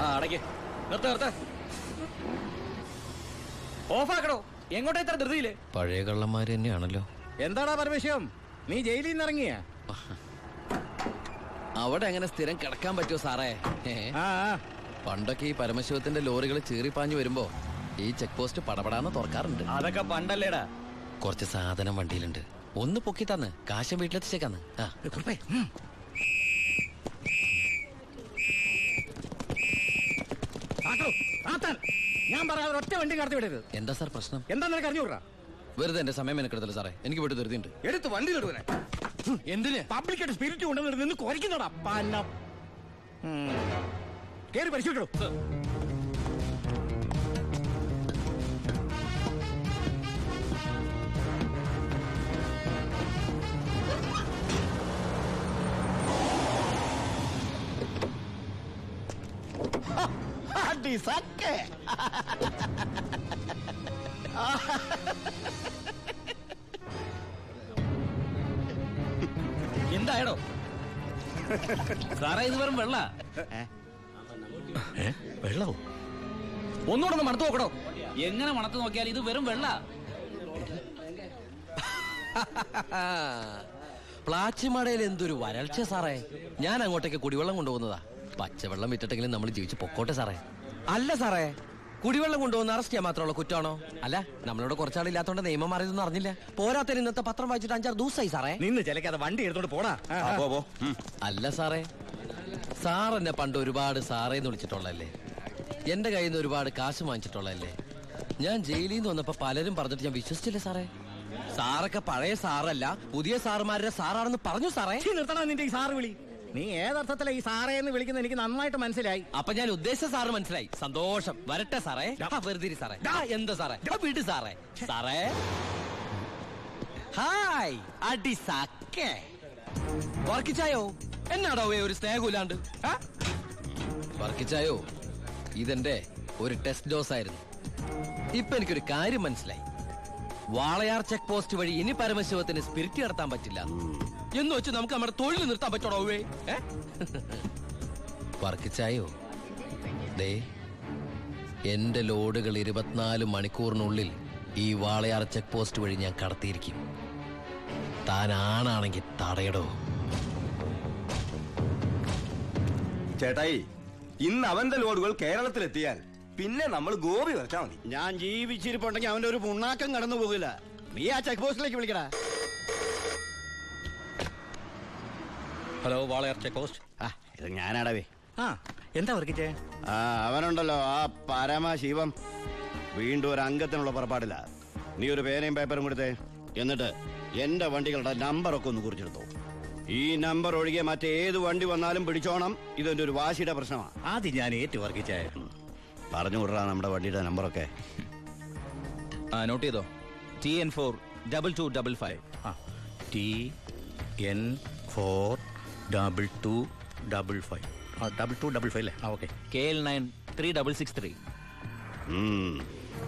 അടയ്ക്ക് നിർത്ത നിർത്ത ഓഫാക്കണോ എങ്ങോട്ടാ ഇത്ര ധൃതിയില് പഴയ കള്ളന്മാര് തന്നെയാണല്ലോ എന്താടാ പരമേശ്വരം നീ ജയിലിൽ നിന്ന് ഇറങ്ങിയ അവിടെ എങ്ങനെ സ്ഥിരം കിടക്കാൻ പറ്റുമോ സാറേ ഏ? ആ ആ. പണ്ടൊക്കെ ഈ പരമശിവത്തിന്റെ ലോറികൾ ചീറിപ്പാഞ്ഞു വരുമ്പോ ഈ ചെക്ക് പോസ്റ്റ് പടപടാന്ന് തുറക്കാറുണ്ട് അതൊക്കെ പണ്ടല്ലേടാ കുറച്ച് സാധനം വണ്ടിയിലുണ്ട് ഒന്ന് പൊക്കി തന്ന് കാശം വീട്ടിലെത്തിച്ചേക്കാന്ന് ആ കുറുപ്പേ, ഉം. ആട്ടോ, ആത്താൻ. ഞാൻ പറയാതെ ഒറ്റ വണ്ടി കടത്തി വിടരുത് എന്താ സാർ പ്രശ്നം എന്താ നിനക്ക് അറിഞ്ഞൂടാ വെറുതെ എന്റെ സമയം മെനക്കെടുത്തല്ലോ സാറേ എനിക്ക് വീട്ടിൽ ധൃതിയുണ്ട് എടുത്ത് വണ്ടി കെടുവനെ എന്തിന് പബ്ലിക്കായിട്ട് സ്പിരിറ്റ് കൊണ്ടുവന്നിട്ട് നിന്ന് കുറയ്ക്കുന്നോടാ പന്ന കേറി പരിശോധിക്കണോ അടി സക്കെ എന്തായടോ സാറേ ഇത് വെറും വെള്ള വെള്ളവോ ഒന്നുകൂടെ ഒന്ന് മണത്ത് നോക്കണോ എങ്ങനെ മണത്ത് നോക്കിയാൽ ഇത് വെറും വെള്ള പ്ലാച്ചിമടയിൽ എന്തൊരു വരൾച്ച സാറേ ഞാൻ അങ്ങോട്ടേക്ക് കുടിവെള്ളം കൊണ്ടുപോകുന്നതാ പച്ചവെള്ളം വിറ്റിട്ടെങ്കിലും നമ്മൾ ജീവിച്ച് പൊക്കോട്ടെ സാറേ അല്ല സാറേ കുടിവെള്ളം കൊണ്ടുപോകുന്ന അറസ്റ്റ് ചെയ്യാൻ മാത്രമുള്ള കുറ്റമാണോ അല്ല നമ്മളോട് കുറച്ചാളില്ലാത്തോണ്ട് നിയമം മാറിയതൊന്നും അറിഞ്ഞില്ല പോരാത്തതിന് ഇന്നത്തെ പത്രം വായിച്ചിട്ട് അഞ്ചാറ് ദിവസമായി സാറേ നിന്ന് ചിലക്കാതെ വണ്ടി എടുത്തോണ്ട് പോടാ ആ, ആ. അല്ല സാറേ സാർ എന്നെ പണ്ട് ഒരുപാട് സാറേന്ന് വിളിച്ചിട്ടുള്ളല്ലേ എന്റെ കയ്യിൽ നിന്ന് ഒരുപാട് കാശ് വാങ്ങിച്ചിട്ടുള്ളല്ലേ ഞാൻ ജയിലിൽ നിന്ന് വന്നപ്പോ പലരും പറഞ്ഞിട്ട് ഞാൻ വിശ്വസിച്ചില്ലേ സാറേ സാറൊക്കെ പഴയ സാറല്ല പുതിയ സാറുമാരുടെ സാറാണെന്ന് പറഞ്ഞു സാറേ ഛീ, നിർത്തടാ നിന്റെ ഈ സാറ് വിളി നീ ഏതർത്ഥത്തിലാ ഈ സാറേ എന്ന് വിളിക്കുന്നത് എനിക്ക് നന്നായിട്ട് മനസ്സിലായി അപ്പൊ ഞാൻ ഉദ്ദേശിച്ച സാറ് മനസ്സിലായി സന്തോഷം വരട്ടെ സാറേ ആ, വെറുതെ ഇരി സാറേ ആ, എന്താ സാറേ ആ, വിട് സാറേ സാറേ ഹായ് അടി സക്കേ വർക്കിച്ചായോ എന്നാടോ ഏ ഒരു സ്നേഹമില്ലാണ്ട് ആ? വർക്കിച്ചായോ ഇതെന്റെ ഒരു ടെസ്റ്റ് ഡോസ് ആയിരുന്നു ഇപ്പൊ എനിക്കൊരു കാര്യം മനസ്സിലായി വാളയാർ ചെക്ക് പോസ്റ്റ് വഴി ഇനി പരമശിവത്തിന് സ്പിരിറ്റ് നടത്താൻ പറ്റില്ല എന്ന് വെച്ച് നമുക്ക് നമ്മുടെ തൊഴിൽ നിർത്താൻ പറ്റണോ ഏ വർക്കിച്ചായോ ദേ എന്റെ ലോഡുകൾ ഇരുപത്തിനാല് മണിക്കൂറിനുള്ളിൽ ഈ വാളയാർ ചെക്ക് പോസ്റ്റ് വഴി ഞാൻ കടത്തിയിരിക്കും താൻ ആണാണെങ്കിൽ തടയടോ ചേട്ടായി ഇന്ന് അവന്റെ ലോഡുകൾ കേരളത്തിലെത്തിയാൽ പിന്നെ നമ്മൾ ഗോപി വരച്ചാ മതി ഞാൻ ജീവിച്ചിരിപ്പുണ്ടെങ്കിൽ അവന്റെ ഒരു പുണ്ണാക്കം കടന്നു പോകില്ല നീ ആ ചെക്ക് പോസ്റ്റിലേക്ക് വിളിക്കടാ ഹലോ വാളയാർ ചെക്ക് പോസ്റ്റ് ആ ഇത് ഞാനാടവേ ആ എന്താ വർക്കിച്ചേ ആ അവനുണ്ടല്ലോ ആ പരമശിവം വീണ്ടും ഒരു അംഗത്തിനുള്ള പുറപ്പാടില്ല നീ ഒരു പേനയും പേപ്പറും കൊടുത്തേ എന്നിട്ട് എന്റെ വണ്ടികളുടെ നമ്പറൊക്കെ ഒന്ന് കുറിച്ചെടുത്തോ ഈ നമ്പർ ഒഴികെ മറ്റേത് വണ്ടി വന്നാലും പിടിച്ചോണം ഇതെന്റെ ഒരു വാശിയുടെ പ്രശ്നമാണ് ആദ്യം ഞാൻ ഏറ്റു വർക്കിച്ചേ പറഞ്ഞു വിടറാ നമ്മുടെ വണ്ടിയുടെ നമ്പറൊക്കെ ആ നോട്ട് ചെയ്തോ T N four double two double five ആ T N four double two double five ആ ഡബിൾ ടു ഡബിൾ ഫൈവ് അല്ലേ ആ okay K L nine three double six three ഉം.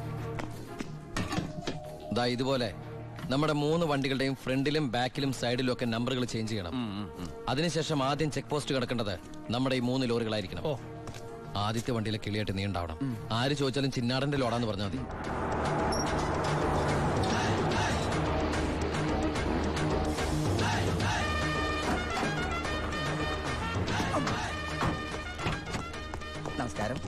ദാ ഇതുപോലെ നമ്മുടെ മൂന്ന് വണ്ടികളുടെയും ഫ്രണ്ടിലും ബാക്കിലും സൈഡിലും ഒക്കെ നമ്പറുകൾ ചേഞ്ച് ചെയ്യണം അതിനുശേഷം ആദ്യം ചെക്ക് പോസ്റ്റ് കിടക്കേണ്ടത് നമ്മുടെ ഈ മൂന്ന് ലോറികളായിരിക്കണം ആദ്യത്തെ വണ്ടിയിലെ കിളിയായിട്ട് നീ ഉണ്ടാവണം ആര് ചോദിച്ചാലും ചിന്നാടന്റെ ലോഡാന്ന് പറഞ്ഞാൽ മതി നമസ്കാരം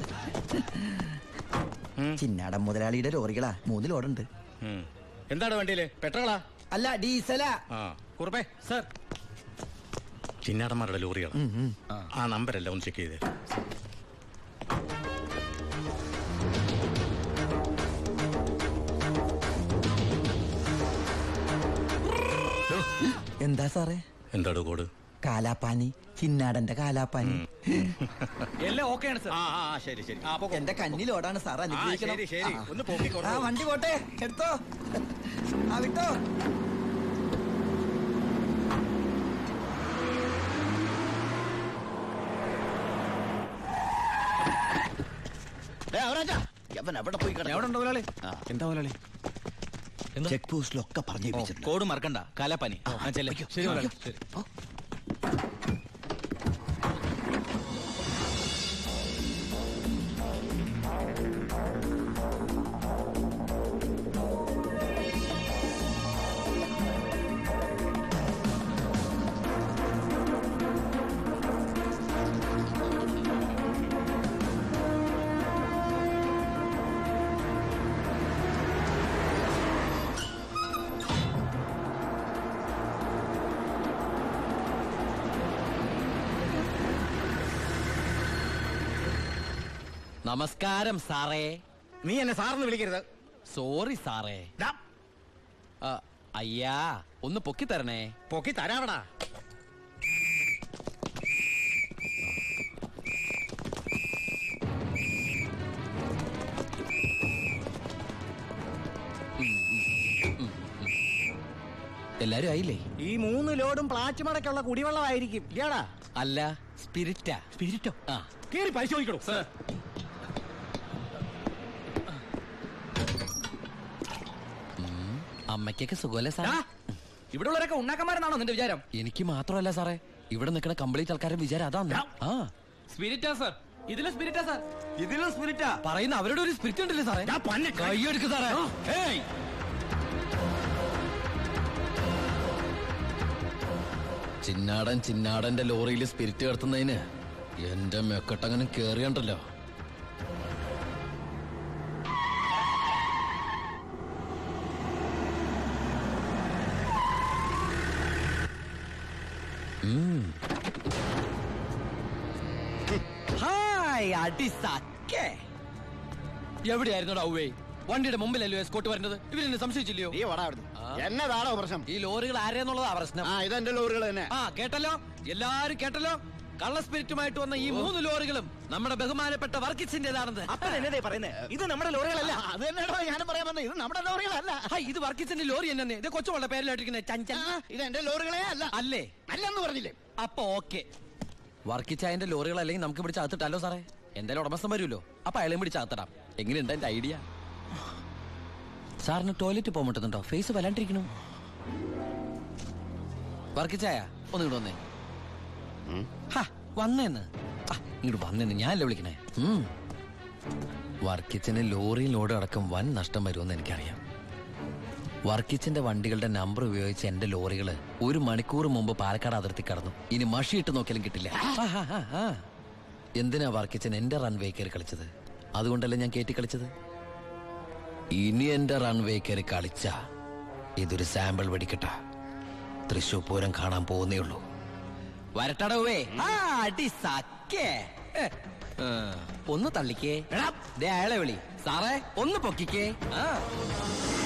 ചിന്നാടൻ മുതലാളിയുടെ ലോറികളാ മൂന്ന് ലോഡുണ്ട് എന്താണ് വണ്ടിയില് പെട്രോളാ അല്ല ഡീസലാ ആ കുറുപ്പേ സർ ചിന്നാടന്മാരുടെ ലോറിയാണ് ആ നമ്പരല്ല ഒന്ന് ചെക്ക് ചെയ്തേ എന്താ സാറേ എന്താണ് കോഡ് കാലാപ്പാനി ചിന്നാടന്റെ കാലാപ്പാനി എല്ലാം ഓക്കെയാണ് സർ ആ ആ ആ, ശരി ശരി ആ പൊക്കോ. എന്റെ കന്നി ലോഡാണ് സാർ അനുഗ്രഹിക്കണം ശരി, ശരി. ആ. ഒന്ന് പൊക്കിക്കോളൂ. ആ വണ്ടി പോട്ടെ എടുത്തോ ആ വിട്ടോ ഡേ, അവരാച്ചാ, അവൻ എവിടെ പോയി എവിടെ ഉണ്ടോ മുതലാളി ആ. എന്താ മുതലാളി ചെക്ക് പോസ്റ്റിലൊക്കെ പറഞ്ഞു കോഡ് മറക്കണ്ട കാലാപ്പനി ആ, ചെല്ല്. ശരി മുതലാളി ശരി നമസ്കാരം സാറേ നീ എന്നെ സാറെന്ന് വിളിക്കരുത് സോറി സാറേ ദാ, ആ, അയ്യാ ഒന്ന് പൊക്കി തരണേ പൊക്കി തരാവടാ എല്ലാരും ആയില്ലേ ഈ മൂന്ന് ലോഡും പ്ലാച്ചുമടക്കുള്ള കുടിവെള്ളമായിരിക്കും ഇയാടാ അല്ല സ്പിരിറ്റാ സ്പിരിറ്റോ ആ കേറി പരിശോധിക്കണോ അമ്മയ്ക്കൊക്കെ സുഖമല്ലേ സാർ ഇവിടെ ഉള്ളവരൊക്കെ ഉണ്ണാക്കന്മാരെന്നാണോ നിന്റെ വിചാരം എനിക്ക് മാത്രമല്ല സാറേ ഇവിടെ നിൽക്കുന്ന കംപ്ലീറ്റ് ആൾക്കാരുടെ വിചാരം അതാണ് ആ സ്പിരിറ്റാ സാർ ഇതിലെ സ്പിരിറ്റാ സാർ ഇതിലും സ്പിരിറ്റാ പറയുന്ന അവരുടെ ഒരു സ്പിരിറ്റ് ഉണ്ടല്ലേ സാറേ ഞാൻ പന്നെ കൈയെടുക്ക് സാറേ ഏയ് ചിന്നാടൻ ചിന്നാടന്റെ ലോറിയിൽ സ്പിരിറ്റ് കടത്തുന്നതിന് എന്റെ മെക്കെട്ടങ്ങനെ കേറിയണ്ടല്ലോ ഹായ് അടി സക്കേ എവിടെയായിരുന്നു ഔവേ വണ്ടിയുടെ മുമ്പിലല്ലോ എസ്കോട്ട് വരുന്നത് ഇവരെന്നെ സംശയിച്ചില്ലയോ നീ വടാ അവിടുന്ന് എന്നതാണോ പ്രശ്നം ഈ ലോറികൾ ആരെന്നുള്ളതാ പ്രശ്നം ആ ഇതെന്റെ ലോറികൾ തന്നെ ആ കേട്ടല്ലോ എല്ലാരും കേട്ടല്ലോ കള്ള സ്പിരിറ്റുമായിട്ട് വന്ന ഈ മൂന്ന് ലോറികളും നമ്മുടെ ബഹുമാനപ്പെട്ട വർക്കിച്ചിന്റേതാണെന്ന് എന്നതേ പറയുന്നേ ഇത് നമ്മുടെ ലോറികളല്ല അത് തന്നെയാണോ ഞാനും പറയാൻ വന്നത് ഇത് നമ്മുടെ ലോറികളല്ല ഹൈ, ഇത് വർക്കിച്ചിന്റെ ലോറി എന്നെ ഇത് കൊച്ചുവളുടെ പേരിലായിട്ടിരിക്കുന്നത് ചഞ്ചൽ ഇത് എന്റെ ലോറികളെ അല്ല അല്ലേ അല്ലെന്ന് പറഞ്ഞില്ലേ അപ്പൊ ഓക്കെ വർക്കിച്ചായന്റെ ലോറികൾ അല്ലെങ്കിൽ നമുക്ക് പിടിച്ച് അകത്തിട്ടല്ലോ സാറേ എന്തായാലും ഉടമസ്ഥൻ വരുമല്ലോ അപ്പൊ അയാളെയും പിടിച്ച് അകത്തിടാം എങ്ങനെയുണ്ട് എന്റെ ഐഡിയ സാറിന് ടോയ്ലറ്റ് പോകാൻ പറ്റുന്നുണ്ടോ ഫേസ് വല്ലാണ്ടിരിക്കണു വർക്കിച്ചായ ഒന്ന് ഇങ്ങോട്ട് വന്നേ ഹാ, വന്നേന്ന് ആ, ഇങ്ങോട്ട് വന്നേന്ന് ഞാനല്ലേ വിളിക്കണേ ഉം. വർക്കിച്ചന് ലോറിയിൽ ലോഡ് അടക്കം വൻ നഷ്ടം വരുമെന്ന് എനിക്കറിയാം വർക്കിച്ചിന്റെ വണ്ടികളുടെ നമ്പർ ഉപയോഗിച്ച് എന്റെ ലോറികൾ ഒരു മണിക്കൂർ മുമ്പ് പാലക്കാട് അതിർത്തി കടന്നു ഇനി മഷിയിട്ട് നോക്കിയാലും കിട്ടില്ല ആ, ആ, ആ, ആ. എന്തിനാ വർക്കിച്ചൻ എന്റെ റൺവേ കയറി കളിച്ചത് അതുകൊണ്ടല്ലേ ഞാൻ കയറ്റി കളിച്ചത് ഇനി എന്റെ റൺവേ കയറി കളിച്ച ഇതൊരു സാമ്പിൾ വെടിക്കട്ട തൃശൂർ പൂരം കാണാൻ പോകുന്നേ ഉള്ളൂ വരട്ടടവേ അടി സക്കേ ഏ, ആ, ഒന്ന് തള്ളിക്കേ ദേ അയാളെ വിളി സാറേ ഒന്ന് പൊക്കിക്കേ ആ